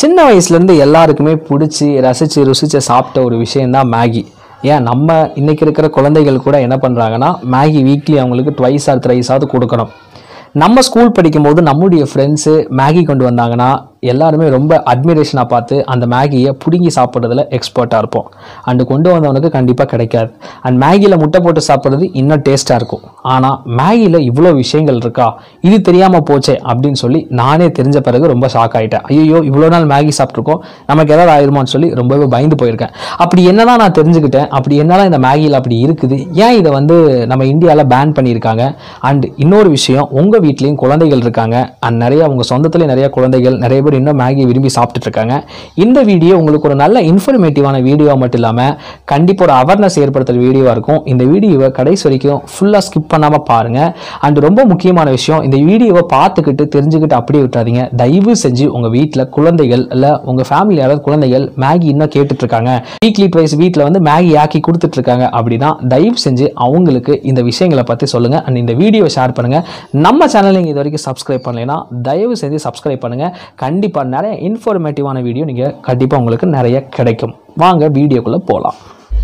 சின்ன வயசுலேருந்து எல்லாருக்குமே பிடிச்சி ரசித்து ருசித்து சாப்பிட்ட ஒரு விஷயந்தான் மேகி ஏன் நம்ம இன்னைக்கு இருக்கிற குழந்தைகள் கூட என்ன பண்ணுறாங்கன்னா மேகி வீக்லி அவங்களுக்கு ட்வைஸ் ஆர் த்ரைஸாவது கொடுக்கணும் நம்ம ஸ்கூல் படிக்கும்போது நம்முடைய ஃப்ரெண்ட்ஸு மேகி கொண்டு வந்தாங்கன்னா எல்லாருமே ரொம்ப அட்மிரேஷனாக பார்த்து அந்த மேகியை பிடுங்கி சாப்பிட்றதுல எக்ஸ்பர்ட்டாக இருப்போம் அண்டு கொண்டு வந்தவனுக்கு கண்டிப்பாக கிடைக்காது அண்ட் மேகியில் முட்டை போட்டு சாப்பிட்றது இன்னும் டேஸ்ட்டாக இருக்கும் ஆனால் மேகியில் இவ்வளோ விஷயங்கள் இருக்கா இது தெரியாமல் போச்சே அப்படின்னு சொல்லி நானே தெரிஞ்ச பிறகு ரொம்ப ஷாக் ஆகிட்டேன் ஐயோ இவ்வளோ நாள் மேகி சாப்பிட்ருக்கோம் நமக்கு ஏதாவது ஆயிருமான்னு சொல்லி ரொம்பவே பயந்து போயிருக்கேன் அப்படி என்னதான் நான் தெரிஞ்சுக்கிட்டேன் அப்படி என்னதான் இந்த மேகியில் அப்படி இருக்குது ஏன் இதை வந்து நம்ம இந்தியாவில் பேன் பண்ணியிருக்காங்க அண்ட் இன்னொரு விஷயம் உங்கள் வீட்லேயும் குழந்தைகள் இருக்காங்க அண்ட் நிறைய உங்கள் சொந்தத்துலேயும் நிறைய குழந்தைகள் நிறைய பேர் இன்னும் மேகி விரும்பி சாப்பிட்டுட்டு இருக்காங்க இந்த வீடியோ உங்களுக்கு ஒரு நல்ல இன்ஃபர்மேட்டிவான வீடியோ மட்டும் இல்லாமல் கண்டிப்பாக ஒரு அவேர்னஸ் ஏற்படுத்துகிற வீடியோவாக இருக்கும் இந்த வீடியோவை கடைசி வரைக்கும் ஃபுல்லாக ஸ்கிப் பண்ணாமல் பாருங்கள் அண்ட் ரொம்ப முக்கியமான விஷயம் இந்த வீடியோவை பார்த்துக்கிட்டு தெரிஞ்சுக்கிட்டு அப்படியே விட்டுறாதீங்க தயவு செஞ்சு உங்கள் வீட்டில் குழந்தைகள் இல்லை உங்கள் ஃபேமிலி யாராவது குழந்தைகள் மேகி இன்னும் கேட்டுட்டு இருக்காங்க வீக்லி ட்வைஸ் வீட்டில் வந்து மேகி ஆக்கி கொடுத்துட்டு இருக்காங்க அப்படின்னா தயவு செஞ்சு அவங்களுக்கு இந்த விஷயங்களை பற்றி சொல்லுங்கள் அண்ட் இந்த வீடியோவை ஷேர் பண்ணுங்கள் நம்ம சேனல் நீங்கள் இது வரைக்கும் சப்ஸ்கிரைப் பண்ணலைன்னா தயவு செஞ்சு சப்ஸ்கிரைப் பண்ணுங்கள் கண்டிப்பாக நிறைய இன்ஃபர்மேட்டிவான வீடியோ நீங்கள் கண்டிப்பாக உங்களுக்கு நிறைய கிடைக்கும் வாங்க வீடியோக்குள்ளே போகலாம்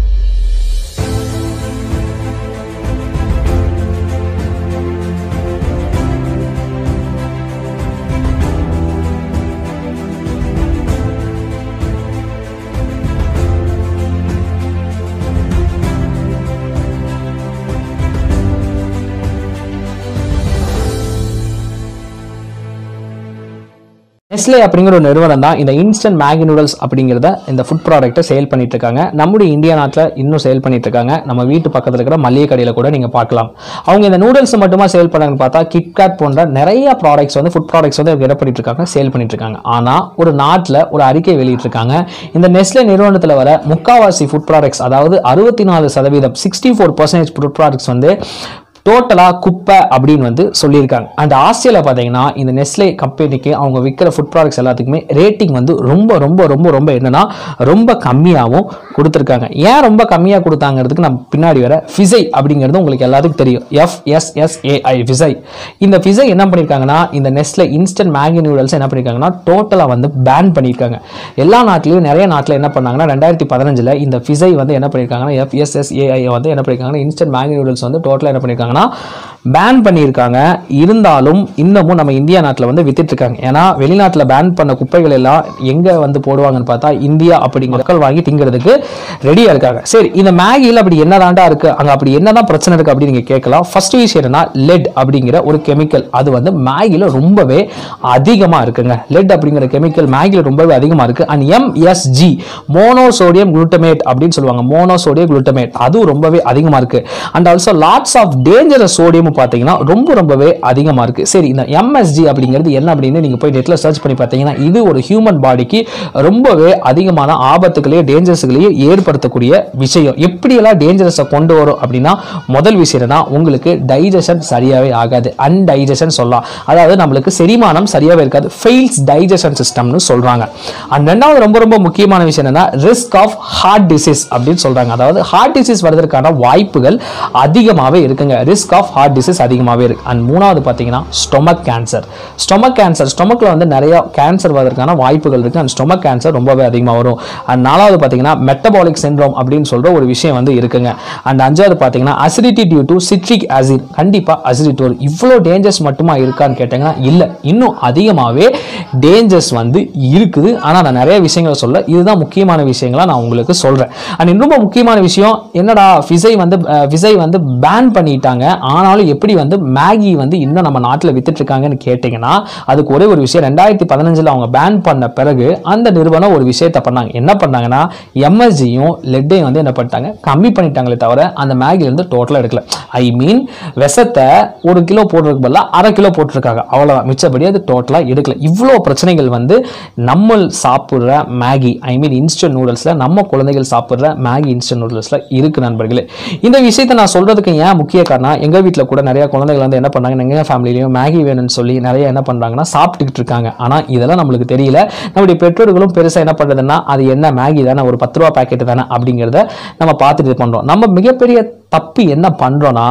நெஸ்லே அப்படிங்கிற ஒரு நிறுவனம் தான் இந்த இன்ஸ்டன்ட் மேகி நூடல்ஸ் அப்படிங்கிறத இந்த ஃபுட் ப்ராடக்ட்டை சேல் பண்ணிட்டு இருக்காங்க நம்முடைய இந்தியா நாட்டில் இன்னும் சேல் பண்ணிட்டு இருக்காங்க நம்ம வீட்டு பக்கத்தில் இருக்கிற மளிகை கடையில் கூட நீங்கள் பார்க்கலாம் அவங்க இந்த நூடல்ஸ் மட்டுமா சேல் பண்ணாங்கன்னு பார்த்தா கிட்காட் போன்ற நிறைய ப்ராடக்ட்ஸ் வந்து ஃபுட் ப்ராடக்ட்ஸ் வந்து என்ன பண்ணிட்டு இருக்காங்க சேல் பண்ணிட்டு இருக்காங்க ஆனால் ஒரு நாட்டில் ஒரு அறிக்கை வெளியிட்டிருக்காங்க இந்த நெஸ்லே நிறுவனத்தில் வர முக்காவாசி ஃபுட் ப்ராடக்ட்ஸ் அதாவது அறுபத்தி நாலு சதவீதம் sixty four percentage food products வந்து டோட்டலாக குப்பை அப்படின்னு வந்து சொல்லியிருக்காங்க அண்ட் ஆஸ்திரேலியா பார்த்தீங்கன்னா இந்த நெஸ்லே கம்பெனிக்கு அவங்க விற்கிற ஃபுட் ப்ராடக்ட்ஸ் எல்லாத்துக்குமே ரேட்டிங் வந்து ரொம்ப ரொம்ப ரொம்ப ரொம்ப என்னன்னா ரொம்ப கம்மியாகவும் கொடுத்துருக்காங்க ஏன் ரொம்ப கம்மியாக கொடுத்தாங்கிறதுக்கு நம்ம பின்னாடி வர ஃபிசை அப்படிங்கிறது உங்களுக்கு எல்லாத்துக்கும் தெரியும் எஃப்எஸ்எஸ்ஏஐ ஃபிசை இந்த ஃபிசை என்ன பண்ணியிருக்காங்கன்னா இந்த நெஸ்லே இன்ஸ்டன்ட் மேகி நூடல்ஸ் என்ன பண்ணியிருக்காங்கன்னா டோட்டலாக வந்து பேன் பண்ணியிருக்காங்க எல்லா நாட்டிலையும் நிறைய நாட்டில் என்ன பண்ணாங்கன்னா ரெண்டாயிரத்தி பதினஞ்சில் இந்த ஃபிசை வந்து என்ன பண்ணியிருக்காங்கன்னா எஃப்எஸ்எஸ்ஏஐ வந்து என்ன பண்ணியிருக்காங்கன்னா இன்ஸ்டன்ட் மேகி நூடல்ஸ் வந்து டோட்டலாக என்ன பண்ணியிருக்காங்கன்னா பேன் பண்ணியிருக்காங்க இருந்தாலும் இன்னமும் நம்ம இந்தியா நாட்டில் வந்து வித்துட்டு இருக்காங்க ஏன்னா வெளிநாட்டில் பேன் பண்ண குப்பைகள் எல்லாம் எங்கே வந்து போடுவாங்கன்னு பார்த்தா இந்தியா அப்படிங்கிற மக்கள் வாங்கி திங்கிறதுக்கு ரெடியாக இருக்காங்க சரி இந்த மேகியில் அப்படி என்னதாண்டா இருக்கு அங்கே அப்படி என்னதான் பிரச்சனை இருக்கு அப்படின்னு நீங்கள் கேட்கலாம் ஃபர்ஸ்ட் விஷயம் என்னன்னா லெட் அப்படிங்கிற ஒரு கெமிக்கல் அது வந்து மேகியில் ரொம்பவே அதிகமாக இருக்குங்க லெட் அப்படிங்கிற கெமிக்கல் மேகியில் ரொம்பவே அதிகமாக இருக்கு அண்ட் எம்எஸ்ஜி மோனோசோடியம் குளுட்டமேட் அப்படின்னு சொல்லுவாங்க மோனோசோடியம் குளுட்டமேட் அதுவும் ரொம்பவே அதிகமாக இருக்கு and also lots of dangerous sodium பார்த்தீங்கன்னா ரொம்ப ரொம்பவே அதிகமாக இருக்கு சரி இந்த எம்எஸ்ஜி அப்படிங்கிறது என்ன அப்படின்னு நீங்கள் போய் நெட்டில் சர்ச் பண்ணி பார்த்தீங்கன்னா இது ஒரு ஹியூமன் பாடிக்கு ரொம்பவே அதிகமான ஆபத்துகளையும் டேஞ்சரஸ்களையும் ஏற்படுத்தக்கூடிய விஷயம் எப்படியெல்லாம் டேஞ்சரஸை கொண்டு வரும் அப்படின்னா முதல் விஷயம் என்னன்னா உங்களுக்கு டைஜஷன் சரியாகவே ஆகாது அன்டைஜஷன் சொல்லலாம் அதாவது நம்மளுக்கு செரிமானம் சரியாகவே இருக்காது ஃபெயில்ஸ் டைஜஷன் சிஸ்டம்னு சொல்கிறாங்க அண்ட் ரெண்டாவது ரொம்ப ரொம்ப முக்கியமான விஷயம் என்னன்னா ரிஸ்க் ஆஃப் ஹார்ட் டிசீஸ் அப்படின்னு சொல்கிறாங்க அதாவது ஹார்ட் டிசீஸ் வர்றதுக்கான வாய்ப்புகள் அதிகமாகவே இருக்குங்க ரிஸ்க் ஆஃப் ஹார்ட் டிசீஸ் அதிகமாகவே இருக்கு அண்ட் மூணாவது பார்த்தீங்கன்னா ஸ்டொமக் கேன்சர் ஸ்டொமக் கேன்சர் ஸ்டொமக்கில் வந்து நிறைய கேன்சர் வர்றதுக்கான வாய்ப்புகள் இருக்குது அண்ட் ஸ்டொமக் கேன்சர் ரொம்பவே அதிகமாக வரும் அண்ட் நாலாவது பார்த்தீங்கன்னா மெட்டபாலிக் சிண்ட்ரோம் அப்படின்னு சொல்கிற ஒரு விஷயம் வந்து இருக்குங்க அண்ட் அஞ்சாவது பார்த்தீங்கன்னா acidity due to citric acid கண்டிப்பாக அசிடிட்டி வரும் இவ்வளோ டேஞ்சர்ஸ் மட்டுமா இருக்கான்னு கேட்டிங்கன்னா இல்லை இன்னும் அதிகமாகவே டேஞ்சர்ஸ் வந்து இருக்குது ஆனால் நான் நிறைய விஷயங்களை சொல்ல இதுதான் முக்கியமான விஷயங்களா நான் உங்களுக்கு சொல்கிறேன் அண்ட் ரொம்ப முக்கியமான விஷயம் என்னடா விசை வந்து விசை வந்து பேன் பண்ணிட்டாங்க ஆனாலும் எப்படி வந்து மேகி வந்து இன்னும் நம்ம நாட்டில் வித்துட்டு இருக்காங்கன்னு கேட்டிங்கன்னா அதுக்கு ஒரே ஒரு விஷயம் ரெண்டாயிரத்தி பதினஞ்சில் அவங்க பேன் பண்ண பிறகு அந்த நிறுவனம் ஒரு விஷயத்தை பண்ணாங்க என்ன பண்ணாங்கன்னா எம்எஸ்ஜியும் லெட்டையும் வந்து என்ன பண்ணிட்டாங்க கம்மி பண்ணிட்டாங்களே தவிர அந்த மேகிலேருந்து டோட்டலாக எடுக்கல ஐ மீன் விஷத்தை ஒரு கிலோ போடுறதுக்கு பதிலாக அரை கிலோ போட்டிருக்காங்க அவ்வளோதான் மிச்சப்படி அது டோட்டலாக எடுக்கல இவ்வளோ பிரச்சனைகள் வந்து நம்ம சாப்பிட்ற மேகி ஐ மீன் இன்ஸ்டன்ட் நூடுல்ஸில் நம்ம குழந்தைகள் சாப்பிட்ற மேகி இன்ஸ்டன்ட் நூடுல்ஸில் இருக்கு நண்பர்களே இந்த விஷயத்தை நான் சொல்கிறதுக்கு ஏன் முக்கிய காரணம் எங்கள் வீட்டில் கூட நிறைய குழந்தைகள் வந்து என்ன பண்ணாங்க எங்கள் ஃபேமிலிலையும் மேகி வேணும்னு சொல்லி நிறைய என்ன பண்ணுறாங்கன்னா சாப்பிட்டுக்கிட்டு இருக்காங்க ஆனால் இதெல்லாம் நம்மளுக்கு தெரியல நம்முடைய பெற்றோர்களும் பெருசாக என்ன பண்ணுறதுன்னா அது என்ன மேகி தானே ஒரு பத்து ரூபா பாக்கெட் தானே அப்படிங்கிறத நம்ம பார்த்துட்டு இது பண்ணுறோம் நம்ம மிகப்பெரிய தப்பு என்ன பண்ணுறோன்னா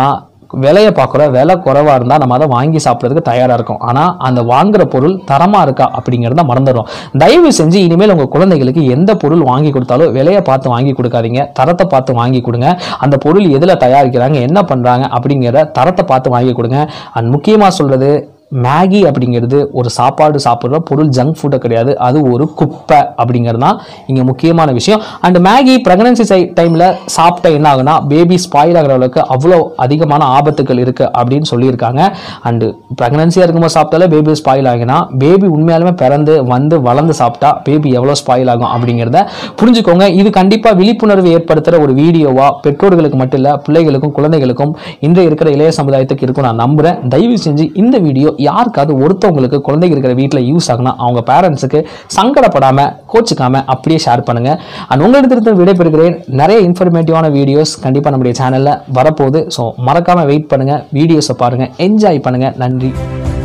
விலையை பார்க்குறோம் விலை குறைவாக இருந்தால் நம்ம அதை வாங்கி சாப்பிட்றதுக்கு தயாராக இருக்கும் ஆனால் அந்த வாங்குற பொருள் தரமாக இருக்கா அப்படிங்கிறத மறந்துடும் தயவு செஞ்சு இனிமேல் உங்கள் குழந்தைகளுக்கு எந்த பொருள் வாங்கி கொடுத்தாலும் விலையை பார்த்து வாங்கி கொடுக்காதீங்க தரத்தை பார்த்து வாங்கி கொடுங்க அந்த பொருள் எதில் தயாரிக்கிறாங்க என்ன பண்ணுறாங்க அப்படிங்கிற தரத்தை பார்த்து வாங்கி கொடுங்க அண்ட் முக்கியமாக சொல்கிறது மேகி அப்படிங்கிறது ஒரு சாப்பாடு சாப்பிட்ற பொருள் ஜங்க் ஃபுட்டை கிடையாது அது ஒரு குப்பை அப்படிங்கிறது தான் இங்கே முக்கியமான விஷயம் அண்ட் மேகி ப்ரெக்னன்சி டைமில் சாப்பிட்ட என்ன ஆகுனா பேபி ஸ்பாயில் ஆகிற அளவுக்கு அவ்வளோ அதிகமான ஆபத்துக்கள் இருக்குது அப்படின்னு சொல்லியிருக்காங்க அண்டு ப்ரெக்னன்சியாக இருக்கும்போது சாப்பிட்டாலே பேபி ஸ்பாயில் ஆகினா பேபி உண்மையாலுமே பிறந்து வந்து வளர்ந்து சாப்பிட்டா பேபி எவ்வளோ ஸ்பாயில் ஆகும் அப்படிங்கிறத புரிஞ்சுக்கோங்க இது கண்டிப்பாக விழிப்புணர்வு ஏற்படுத்துகிற ஒரு வீடியோவாக பெற்றோர்களுக்கு மட்டும் இல்லை பிள்ளைகளுக்கும் குழந்தைகளுக்கும் இன்றைய இருக்கிற இளைய சமுதாயத்துக்கு இருக்கும் நான் நம்புகிறேன் தயவு செஞ்சு இந்த வீடியோ யாருக்காவது ஒருத்தவங்களுக்கு குழந்தைங்க இருக்கிற வீட்டில் யூஸ் ஆகுனா அவங்க பேரண்ட்ஸுக்கு சங்கடப்படாமல் கோச்சிக்காம அப்படியே ஷேர் பண்ணுங்க அண்ட் உங்களிடத்திலிருந்து விடைபெறுகிறேன் நிறைய இன்ஃபர்மேட்டிவான வீடியோஸ் கண்டிப்பாக நம்முடைய சேனலில் வரப்போகுது ஸோ மறக்காமல் வெயிட் பண்ணுங்கள் வீடியோஸை பாருங்கள் என்ஜாய் பண்ணுங்கள் நன்றி